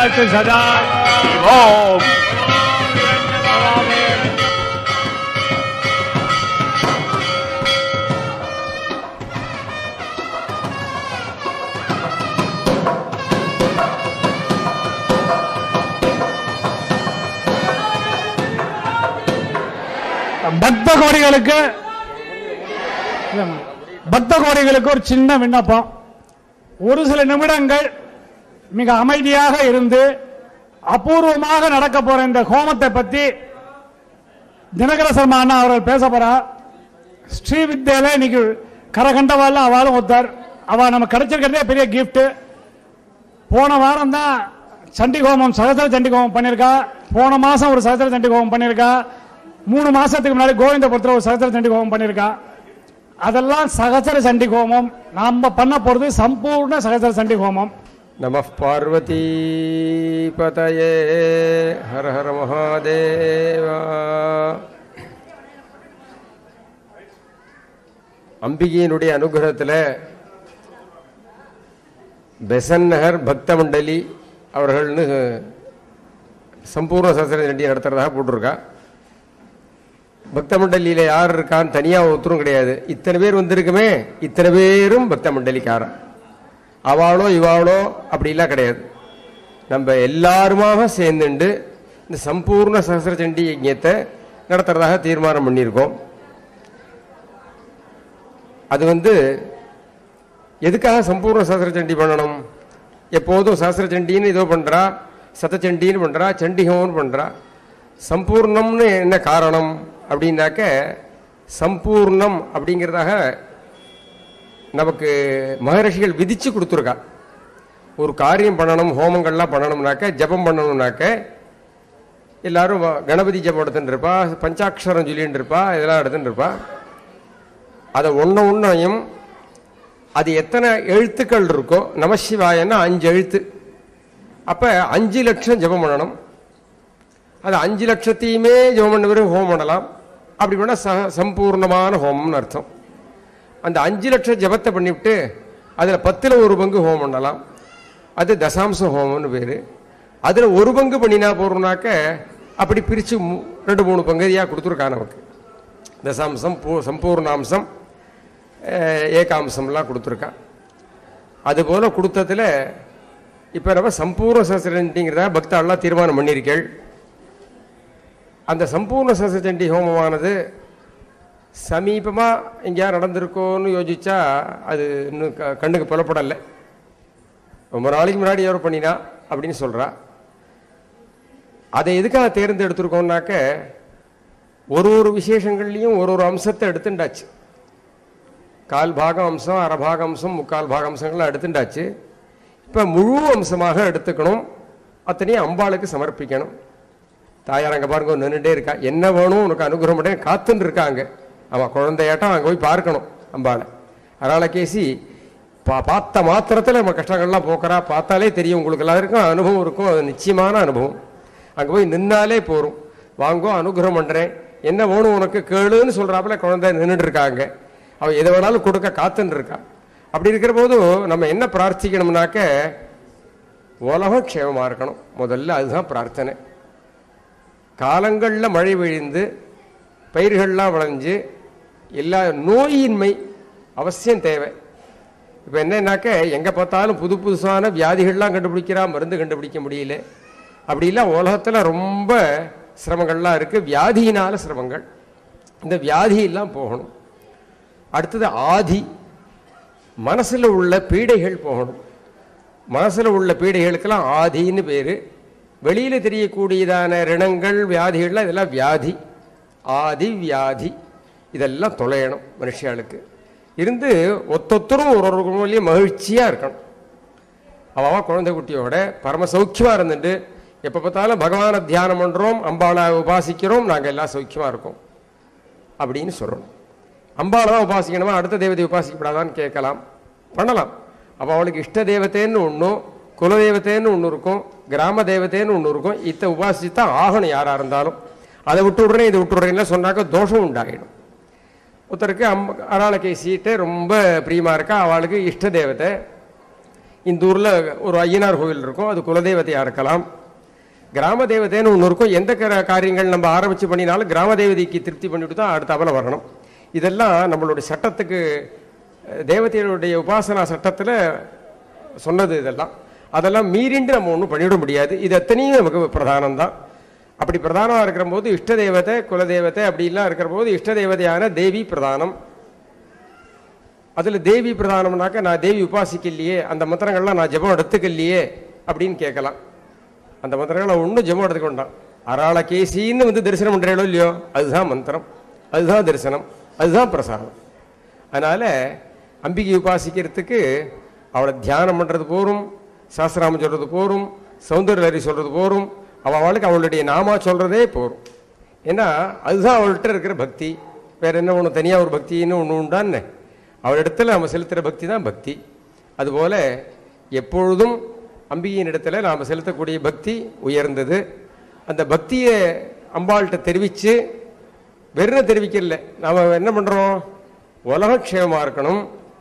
तदास्तु सदा ओम பக்த கோடிகளுக்கு இல்லம்மா. பக்த கோடிகளுக்கு ஒரு சின்ன விண்ணப்பம் ஒரு சில நிமிடங்கள் மிக அமைதியாக இருந்து அபூர்வமாக நடக்க போற இந்த ஹோமத்தை பத்தி தினகர சர்மா அண்ணா அவர்கள் பேச போறா ஸ்ரீவித்யால இன்னைக்கு கரகண்டவாள் அவளும் ஒருத்தர் அவ நம்ம கிடைச்சிருக்கிறதே பெரிய gift போன வாரம் தான் சண்டி ஹோமம் சகசர சண்டி ஹோமம் பண்ணியிருக்கா போன மாசம் ஒரு சகசர சண்டி ஹோமம் பண்ணியிருக்கா மூணு மாசத்துக்கு முன்னாடி கோவிந்தபுரத்தில் ஒரு சகசர சண்டி ஹோமம் பண்ணியிருக்கா அதெல்லாம் சகசர சண்டி ஹோமம் நாம பண்ண போறது சம்பூர்ண சகசர சண்டி ஹோமம் नमः पार्वतीपतये हर हर महादेव அம்பிகையினுடைய அனுகிரகத்தில் பெசன் நகர் பக்த மண்டலி அவர்கள்னு சம்பூர்ண சசர சண்டி நடத்துறதாக போட்டிருக்கா பக்த மண்டலியில் யார் இருக்கான்னு தனியாக ஒருத்தரும் கிடையாது இத்தனை பேர் வந்திருக்குமே இத்தனை பேரும் பக்த மண்டலிக்காரன் அவளோ இவாளோ அப்படிலாம் கிடையாது நம்ம எல்லாருமாக சேர்ந்துண்டு இந்த சம்பூர்ண சஹசிர சண்டி யஜ்யத்தை நடத்துறதாக தீர்மானம் பண்ணியிருக்கோம் அது வந்து எதுக்காக சம்பூர்ண சஹசிர சண்டி பண்ணணும் எப்போதும் சஹசிர சண்டின்னு ஏதோ பண்றா சதச்சண்டின்னு பண்றா சண்டிகம்னு பண்றா சம்பூர்ணம்னு என்ன காரணம் அப்படின்னாக்க சம்பூர்ணம் அப்படிங்கிறதாக நமக்கு மகரிஷிகள் விதிச்சு கொடுத்துருக்கா ஒரு காரியம் பண்ணணும் ஹோமங்கள்லாம் பண்ணணும்னாக்க ஜபம் பண்ணணும்னாக்க எல்லாரும் வ- கணபதி ஜபம் எடுத்துட்டு இருப்பா பஞ்சாட்சரம் சொல்லிட்டு இருப்பா இதெல்லாம் எடுத்துட்டு இருப்பா அதை ஒன்று ஒன்றையும் அது எத்தனை எழுத்துக்கள் இருக்கோ நமசிவாயன்னா அஞ்சு எழுத்து அப்போ அஞ்சு லட்சம் ஜெபம் பண்ணணும் அது அஞ்சு லட்சத்தையுமே ஜெபம் பண்ண பிறகு ஹோமம் பண்ணலாம் அப்படி பண்ணால் ச சம்பூர்ணமான ஹோமம்னு அர்த்தம் அந்த அஞ்சு லட்சம் ஜபத்தை பண்ணிவிட்டு அதில் பத்தில் ஒரு பங்கு ஹோமம் பண்ணலாம் அது தசாம்ச ஹோமம்னு பேர் அதில் ஒரு பங்கு பண்ணினா போகிறோம்னாக்க அப்படி பிரித்து ரெண்டு மூணு பகுதியாக கொடுத்துருக்கா நமக்கு தசாம்சம் பூ சம்பூர்ணாம்சம் அஹ், ஏகாம்சம்லாம் கொடுத்துருக்கா அதுபோல் கொடுத்ததில் இப்போ நம்ம சம்பூர்ண சஹசிரண்டிங்கிறத பக்தாள்லாம் தீர்மானம் பண்ணியிருக்கேள் அந்த சம்பூர்ண சஹசிரண்டி ஹோமமானது சமீபமாக எங்கேயா நடந்திருக்கோன்னு யோசிச்சா அது இன்னும் க கண்ணுக்கு புலப்படலை ரொம்ப நாளைக்கு முன்னாடி யாரோ பண்ணினா அப்படின்னு சொல்கிறா அதை எதுக்காக தேர்ந்தெடுத்திருக்கோம்னாக்க ஒரு ஒரு விசேஷங்கள்லையும் ஒரு ஒரு அம்சத்தை எடுத்துண்டாச்சு கால் பாகம் அம்சம் அரை பாக அம்சம் முக்கால் பாக அம்சங்கள்லாம் எடுத்துண்டாச்சு இப்போ முழு அம்சமாக எடுத்துக்கணும் அத்தனையும் அம்பாளுக்கு சமர்ப்பிக்கணும் தாயார் அங்கே பாருங்க நின்றுட்டே இருக்கா என்ன வேணும் உனக்கு அனுகிரகம் பண்ண காத்துன்னு இருக்காங்க ஆமாம் குழந்தையாட்டம் அங்கே போய் பார்க்கணும் அம்பாளை அதனால் கேசி பா பார்த்த மாத்திரத்தில் நம்ம கஷ்டங்கள்லாம் போக்குறா பார்த்தாலே தெரியும் உங்களுக்கு எல்லாருக்கும் அனுபவம் இருக்கும் அது நிச்சயமான அனுபவம் அங்கே போய் நின்னாலே போரும் வாங்கோ அனுகிரகம் பண்ணுறேன் என்ன வேணும் உனக்கு கேளுன்னு சொல்கிறாப்புல குழந்தை நின்றுட்டு இருக்காங்க அவள் எதை வேணாலும் கொடுக்க காத்துன்னு இருக்கா அப்படி இருக்கிற போது நம்ம என்ன பிரார்த்திக்கணும்னாக்க உலகம் க்ஷேமமாக இருக்கணும் முதல்ல அதுதான் பிரார்த்தனை காலங்களில் மழை விழிந்து பயிர்கள்லாம் விளைஞ்சு எல்லா நோயின்மை அவசியம் தேவை இப்போ என்னன்னாக்க எங்கே பார்த்தாலும் புது புதுசான வியாதிகள்லாம் கண்டுபிடிக்கிறா மருந்து கண்டுபிடிக்க முடியல அப்படிலாம் உலகத்தில் ரொம்ப சிரமங்கள்லாம் இருக்குது வியாதியினால சிரமங்கள் இந்த வியாதியெல்லாம் போகணும் அடுத்தது ஆதி மனசில் உள்ள பீடைகள் போகணும் மனசில் உள்ள பீடைகளுக்கெல்லாம் ஆதின்னு பேர் வெளியில் தெரியக்கூடியதான ரிணங்கள் வியாதிகள்லாம் இதெல்லாம் வியாதி ஆதி வியாதி இதெல்லாம் தொலையணும் மனுஷாளுக்கு இருந்து ஒத்தொத்தரும் ஒரு ஒரு குடும்பம்லேயும் மகிழ்ச்சியாக இருக்கணும் அவ குழந்தை குட்டியோட பரம சௌக்கியமாக இருந்துட்டு எப்போ பார்த்தாலும் பகவானை தியானம் பண்ணுறோம் அம்பாளை உபாசிக்கிறோம் நாங்கள் எல்லாம் சௌக்கியமாக இருக்கோம் அப்படின்னு சொல்லணும் அம்பாளை தான் உபாசிக்கணுமா அடுத்த தெய்வத்தை உபாசிக்கப்படாதான்னு கேட்கலாம் பண்ணலாம் அப்போ அவளுக்கு இஷ்ட தேவதைன்னு ஒன்றும் குலதெய்வத்தைன்னு ஒன்று இருக்கும் கிராம தேவதைன்னு ஒன்று இருக்கும் இத்தை உபாசித்து ஆகணும் யாராக இருந்தாலும் அதை விட்டு விட்றேன் இதை விட்டு விட்றேன்னு சொன்னாக்க தோஷம் உண்டாகிடும் ஒருத்தருக்கு அம் அராளக்கை சீட்டு ரொம்ப பிரியமாக இருக்கா அவளுக்கு இஷ்ட தேவதை இந்த ஊரில் ஒரு ஐயனார் கோவில் இருக்கும் அது குலதெய்வத்தையாக இருக்கலாம் கிராம தேவதைன்னு ஒன்று இருக்கும் எந்த கர- காரியங்கள் நம்ம ஆரம்பித்து பண்ணினாலும் கிராம தேவதைக்கு திருப்தி பண்ணிவிட்டு தான் அடுத்தாப்புல வரணும் இதெல்லாம் நம்மளுடைய சட்டத்துக்கு அஹ், தேவதைகளுடைய உபாசனா சட்டத்தில் சொன்னது இதெல்லாம் அதெல்லாம் மீறிண்டு நம்ம ஒன்றும் பண்ணிவிட முடியாது இது எத்தனையும் நமக்கு பிரதானம் தான் அப்படி பிரதானமாக இருக்கிற போது இஷ்ட தேவதை குலதெய்வத்தை அப்படிலாம் இருக்கிற போது இஷ்ட தேவதையான தேவி பிரதானம் அதில் தேவி பிரதானம்னாக்க நான் தேவி உபாசிக்கலையே அந்த மந்திரங்கள்லாம் நான் ஜெபம் எடுத்துக்கலையே அப்படின்னு கேட்கலாம் அந்த மந்திரங்களை ஒன்றும் ஜெபம் எடுத்துக்க வேண்டாம் அராள கேசின்னு வந்து தரிசனம் பண்ணுறீங்களோ இல்லையோ அதுதான் மந்திரம் அதுதான் தரிசனம் அதுதான் பிரசாதம் அதனால் அம்பிகை உபாசிக்கிறதுக்கு அவளை தியானம் பண்ணுறது போரும் சாஸ்திராமம் சொல்கிறது போரும் சௌந்தர்யலரி சொல்கிறது போரும் அவள் அவளுக்கு அவளுடைய நாமா சொல்கிறதே போரும் ஏன்னா அதுதான் அவள்கிட்ட இருக்கிற பக்தி வேற என்ன ஒன்று தனியாக ஒரு பக்தின்னு ஒன்று உண்டான்னு அவளிடத்துல நம்ம செலுத்துகிற பக்தி தான் பக்தி அதுபோல எப்பொழுதும் அம்பிகையின் இடத்துல நாம் செலுத்தக்கூடிய பக்தி உயர்ந்தது அந்த பக்தியை அம்பாள்கிட்ட தெரிவித்து வெறும் தெரிவிக்கல நாம் என்ன பண்ணுறோம் உலகக்ஷேமமாக இருக்கணும்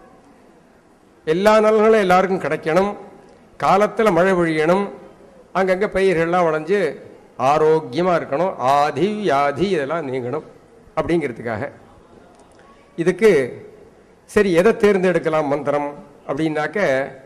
எல்லா நலன்களும் எல்லாருக்கும் கிடைக்கணும் காலத்தில் மழை பொழியணும் அங்கங்கே பயிர்கள்லாம் வளைஞ்சு ஆரோக்கியமாக இருக்கணும் ஆதி வியாதி இதெல்லாம் நீங்கணும் அப்படிங்கிறதுக்காக இதுக்கு சரி எதை தேர்ந்தெடுக்கலாம் மந்திரம் அப்படின்னாக்க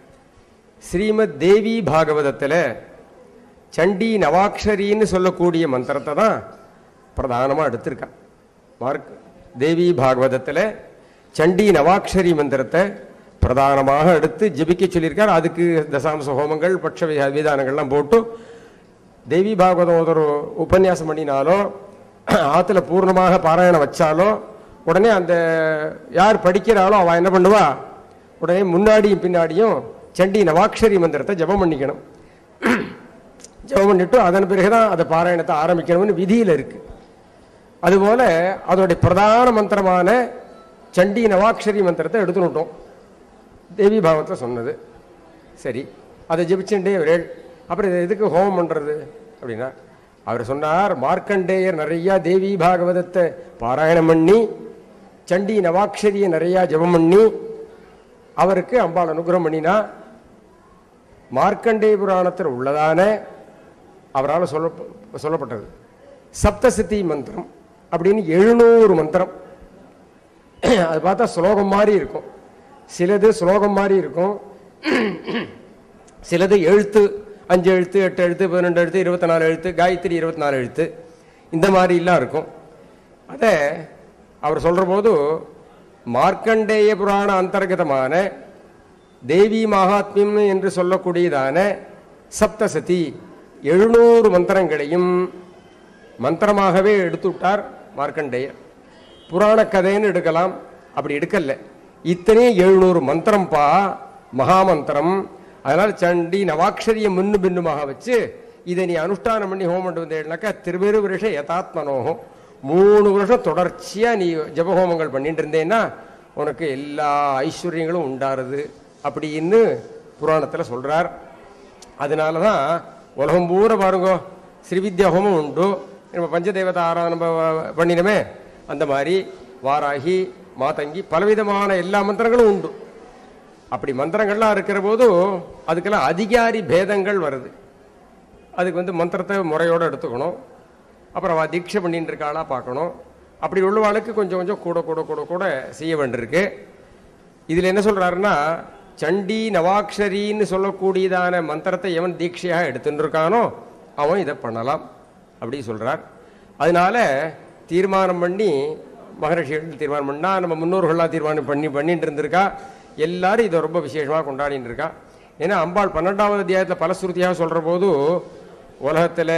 ஸ்ரீமத் தேவி பாகவதத்தில் சண்டி நவாக்ஷரின்னு சொல்லக்கூடிய மந்திரத்தை தான் பிரதானமாக எடுத்திருக்கா மார்க் தேவி பாகவதத்தில் சண்டி நவாக்ஷரி மந்திரத்தை பிரதானமாக எடுத்து ஜெபிக்க சொல்லியிருக்கார் அதுக்கு தசாம்ச ஹோமங்கள் பட்ச வி- விதானங்கள்லாம் போட்டு தேவி பாகவதம் ஒரு உபன்யாசம் பண்ணினாலோ ஆற்றுல பூர்ணமாக பாராயணம் வச்சாலோ உடனே அந்த யார் படிக்கிறாளோ அவள் என்ன பண்ணுவா உடனே முன்னாடியும் பின்னாடியும் சண்டி நவாக்ஷரி மந்திரத்தை ஜெபம் பண்ணிக்கணும் ஜெபம் பண்ணிட்டு அதன் பிறகுதான் அதை பாராயணத்தை ஆரம்பிக்கணும்னு விதியில் இருக்கு அதுபோல அதோடைய பிரதான மந்திரமான சண்டி நவாக்ஷரி மந்திரத்தை எடுத்துனுட்டோம் தேவி பாவத்தில் சொன்னது சரி அதை ஜெபிச்சுட்டே வரேள் அப்புறம் இதை எதுக்கு ஹோமம் பண்ணுறது அப்படின்னா அவர் சொன்னார் மார்க்கண்டேயர் நிறையா தேவி பாகவதத்தை பாராயணம் பண்ணி சண்டி நவாக்ஷரியை நிறையா ஜெபம் பண்ணி அவருக்கு அம்பாள் அனுகிரகம் பண்ணினா மார்க்கண்டேய புராணத்தில் உள்ளதான அவரால் சொல்ல சொல்லப்பட்டது சப்தசித்தி மந்திரம் அப்படின்னு எழுநூறு மந்திரம் அது பார்த்தா ஸ்லோகம் மாதிரி இருக்கும் சிலது ஸ்லோகம் மாதிரி இருக்கும் சிலது எழுத்து அஞ்சு எழுத்து எட்டு எழுத்து பன்னெண்டு எழுத்து இருபத்தி நாலு எழுத்து காயத்ரி இருபத்தி நாலு எழுத்து இந்த மாதிரிலாம் இருக்கும் அதை அவர் சொல்கிற போது மார்க்கண்டேய புராண அந்தர்கதமான தேவி மகாத்மியம் என்று சொல்லக்கூடியதான சப்தசதி எழுநூறு மந்திரங்களையும் மந்திரமாகவே எடுத்து விட்டார் மார்க்கண்டேயர் புராண கதைன்னு எடுக்கலாம் அப்படி எடுக்கல இத்தனையும் எழுநூறு மந்திரம் பா மகாமந்திரம் அதனால சண்டி நவாட்சரியை முன்னு பின்னுமாக வச்சு இதை நீ அனுஷ்டானம் பண்ணி ஹோமம் பண்ணி வந்தேன்னாக்கா திருவெரு வருஷம் யதாத்மனோகம் மூணு வருஷம் தொடர்ச்சியா நீ ஜபஹோமங்கள் பண்ணிட்டு இருந்தேன்னா உனக்கு எல்லா ஐஸ்வர்யங்களும் உண்டாருது அப்படின்னு புராணத்துல சொல்றார் அதனால தான் உலகம் பூரா பாருங்க ஸ்ரீவித்யா ஹோமம் உண்டு நம்ம பஞ்சதேவதா ஆராதனை ப- பண்ணினோமே அந்த மாதிரி வாராகி மாதங்கி பலவிதமான எல்லா மந்திரங்களும் உண்டு அப்படி மந்திரங்கள்லாம் இருக்கிற போது அதுக்கெல்லாம் அதிகாரி பேதங்கள் வருது அதுக்கு வந்து மந்திரத்தை முறையோட எடுத்துக்கணும் அப்புறம் அவள் தீட்சை பண்ணிட்டு இருக்காளா பார்க்கணும் அப்படி உள்ளவாளுக்கு கொஞ்சம் கொஞ்சம் கூட கூட கூட கூட செய்ய வேண்டியிருக்கு இதில் என்ன சொல்றாருன்னா சண்டி நவாக்ஷரின்னு சொல்லக்கூடியதான மந்திரத்தை எவன் தீட்சையாக எடுத்துட்டு இருக்கானோ அவன் இதை பண்ணலாம் அப்படி சொல்றார் அதனால தீர்மானம் பண்ணி மகரிஷிகள் தீர்மானம் பண்ணா நம்ம முன்னோர்கள்லாம் தீர்மானம் பண்ணி பண்ணிட்டு இருந்திருக்கா எல்லாரும் இதை ரொம்ப விசேஷமாக கொண்டாடிட்டு இருக்கா ஏன்னா அம்பாள் பன்னெண்டாவது அத்தியாயத்தில் பலஸ்ருதியாக சொல்ற போது உலகத்தில்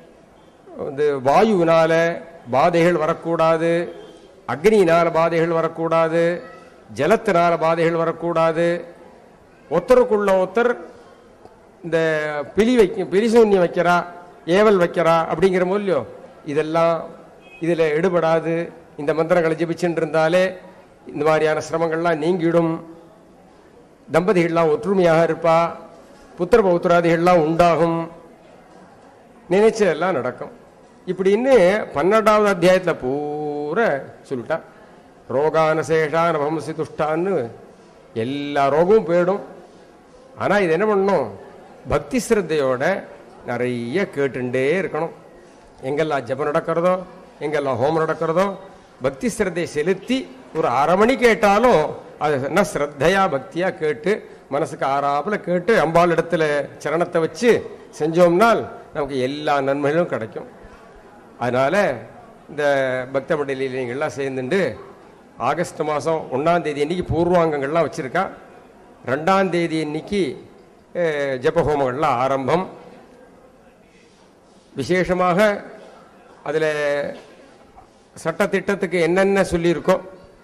வந்து வாயுவினால பாதைகள் வரக்கூடாது அக்னியினால பாதைகள் வரக்கூடாது ஜலத்தினால பாதைகள் வரக்கூடாது ஒருத்தருக்குள்ள ஒருத்தர் இந்த பிலி வைக்க பிரிசூன்யம் வைக்கிறா ஏவல் வைக்கிறா அப்படிங்கிற மூலியோ இதெல்லாம் இதில் எடுபடாது இந்த மந்திரங்களை ஜெபிச்சுட்டு இருந்தாலே இந்த மாதிரியான சிரமங்கள்லாம் நீங்கிடும் தம்பதிகள்லாம் ஒற்றுமையாக இருப்பா புத்திர பௌத்திராதிகள்லாம் உண்டாகும் நினைச்சதெல்லாம் நடக்கும் இப்படின்னு பன்னெண்டாவது அத்தியாயத்தில் பூரா சொல்லிட்டா ரோகான சேஷான பம்சி துஷ்டான்னு எல்லா ரோகமும் போயிடும் ஆனா இது என்ன பண்ணணும் பக்தி சிரத்தையோட நிறைய கேட்டுண்டே இருக்கணும் எங்கெல்லாம் ஜெபம் நடக்கிறதோ எங்கெல்லாம் ஹோமம் நடக்கிறதோ பக்தி சிரத்தையை செலுத்தி ஒரு அரை மணி கேட்டாலும் அது என்ன ஸ்ரத்தையா பக்தியா கேட்டு மனசுக்கு ஆறாப்புல கேட்டு அம்பாள் இடத்துல சரணத்தை வச்சு செஞ்சோம்னால் நமக்கு எல்லா நன்மைகளும் கிடைக்கும் அதனால இந்த பக்த மண்டலியில் நீங்கள்லாம் சேர்ந்துட்டு ஆகஸ்ட் மாதம் ஒன்றாம் தேதி அன்னைக்கு பூர்வாங்கங்கள்லாம் வச்சுருக்கா ரெண்டாம் தேதி அன்னைக்கு அஹ், ஜெபஹோமங்கள்லாம் ஆரம்பம் விசேஷமாக அதில் சட்டத்திட்டத்துக்கு என்னென்ன சொல்லியிருக்கோ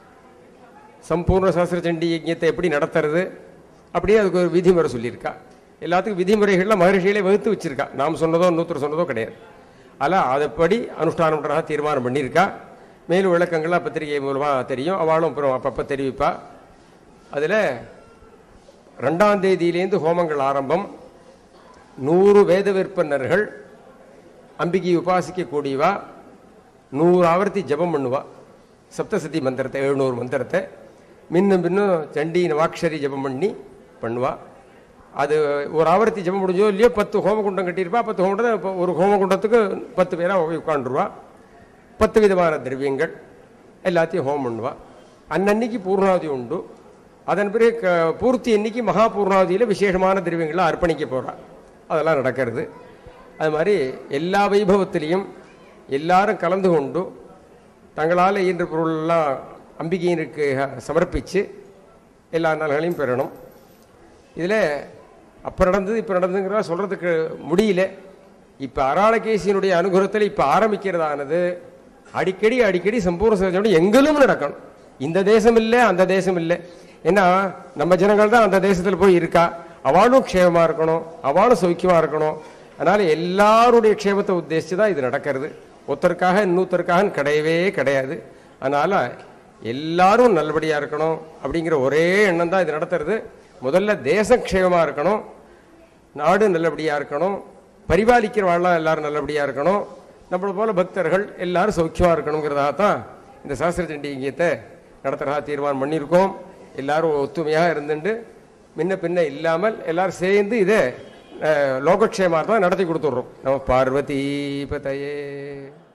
சம்பூர்ண சாஸ்திர சண்டி யஜ்ஞத்தை எப்படி நடத்துறது அப்படியே அதுக்கு ஒரு விதிமுறை சொல்லியிருக்கா எல்லாத்துக்கும் விதிமுறைகள்லாம் மகரிஷியிலே வகுத்து வச்சிருக்கா நாம் சொன்னதோ இன்னொருத்தர் சொன்னதோ கிடையாது அதில் அதைப்படி அனுஷ்டானம் பண்ணுறதா தீர்மானம் பண்ணியிருக்கா மேலும் விளக்கங்கள்லாம் பத்திரிகை மூலமாக தெரியும் அவளும் அப்புறம் அப்பப்போ தெரிவிப்பா அதில் ரெண்டாம் தேதியிலேருந்து ஹோமங்கள் ஆரம்பம் நூறு வேத விற்பனர்கள் அம்பிகை உபாசிக்கக்கூடியவா நூறு ஆவர்த்தி ஜெபம் பண்ணுவா சப்தசதி மந்திரத்தை எழுநூறு மந்திரத்தை மின்னும் பின்னும் சண்டி நவாக்ஷரி ஜெபம் பண்ணி பண்ணுவா அது ஒரு ஆவர்த்தி ஜெபம் முடிஞ்சோ இல்லையோ பத்து ஹோமகுண்டம் கட்டியிருப்பா பத்து ஹோமகுண்டம் இப்போ ஒரு ஹோமகுண்டத்துக்கு பத்து பேராக உட்காந்துருவா பத்து விதமான திரவியங்கள் எல்லாத்தையும் ஹோமம் பண்ணுவா அன்னன்னைக்கு பூர்ணாவதி உண்டு அதன் பிறகு க- பூர்த்தி அன்னைக்கு மகா பூர்ணாவதியில் விசேஷமான திரவியங்கள்லாம் அர்ப்பணிக்க போறா அதெல்லாம் நடக்கிறது அது மாதிரி எல்லா வைபவத்திலையும் எல்லாரும் கலந்து கொண்டு தங்களால் இயன்ற பொருளெல்லாம் அம்பிகையினுக்கு சமர்ப்பித்து எல்லா நலன்களையும் பெறணும் இதில் அப்போ நடந்தது இப்போ நடந்ததுங்கிறதா சொல்கிறதுக்கு முடியல இப்போ அராளகேசியினுடைய அனுகிரகத்தில் இப்போ ஆரம்பிக்கிறதானது அடிக்கடி அடிக்கடி சம்பூர்ண சர்ஜனோட எங்கிலும் நடக்கணும் இந்த தேசம் இல்லை அந்த தேசம் இல்லை ஏன்னா நம்ம ஜனங்கள் தான் அந்த தேசத்தில் போய் இருக்கா அவளும் க்ஷேமமாக இருக்கணும் அவளும் சௌக்கியமாக இருக்கணும் அதனால எல்லாருடைய க்ஷேமத்தை உத்தேசித்து தான் இது நடக்கிறது ஒருத்தருக்காக இன்னொருத்தருக்காக கிடையவே கிடையாது அதனால எல்லாரும் நல்லபடியாக இருக்கணும் அப்படிங்கிற ஒரே எண்ணம் தான் இது நடத்துறது முதல்ல தேசம் க்ஷேமமாக இருக்கணும் நாடு நல்லபடியாக இருக்கணும் பரிபாலிக்கிறவாள்லாம் எல்லாரும் நல்லபடியாக இருக்கணும் நம்மளை போல பக்தர்கள் எல்லாரும் சௌக்கியமாக இருக்கணுங்கிறதாக தான் இந்த சாஸ்திர சண்டிகத்தை நடத்துகிறதா தீர்மானம் பண்ணியிருக்கோம் எல்லாரும் ஒத்துமையாக இருந்துட்டு முன்ன பின்ன இல்லாமல் எல்லாரும் சேர்ந்து இதை லோகக்ஷேமாக தான் நடத்தி கொடுத்துட்றோம் நம்ம பார்வதி பதையே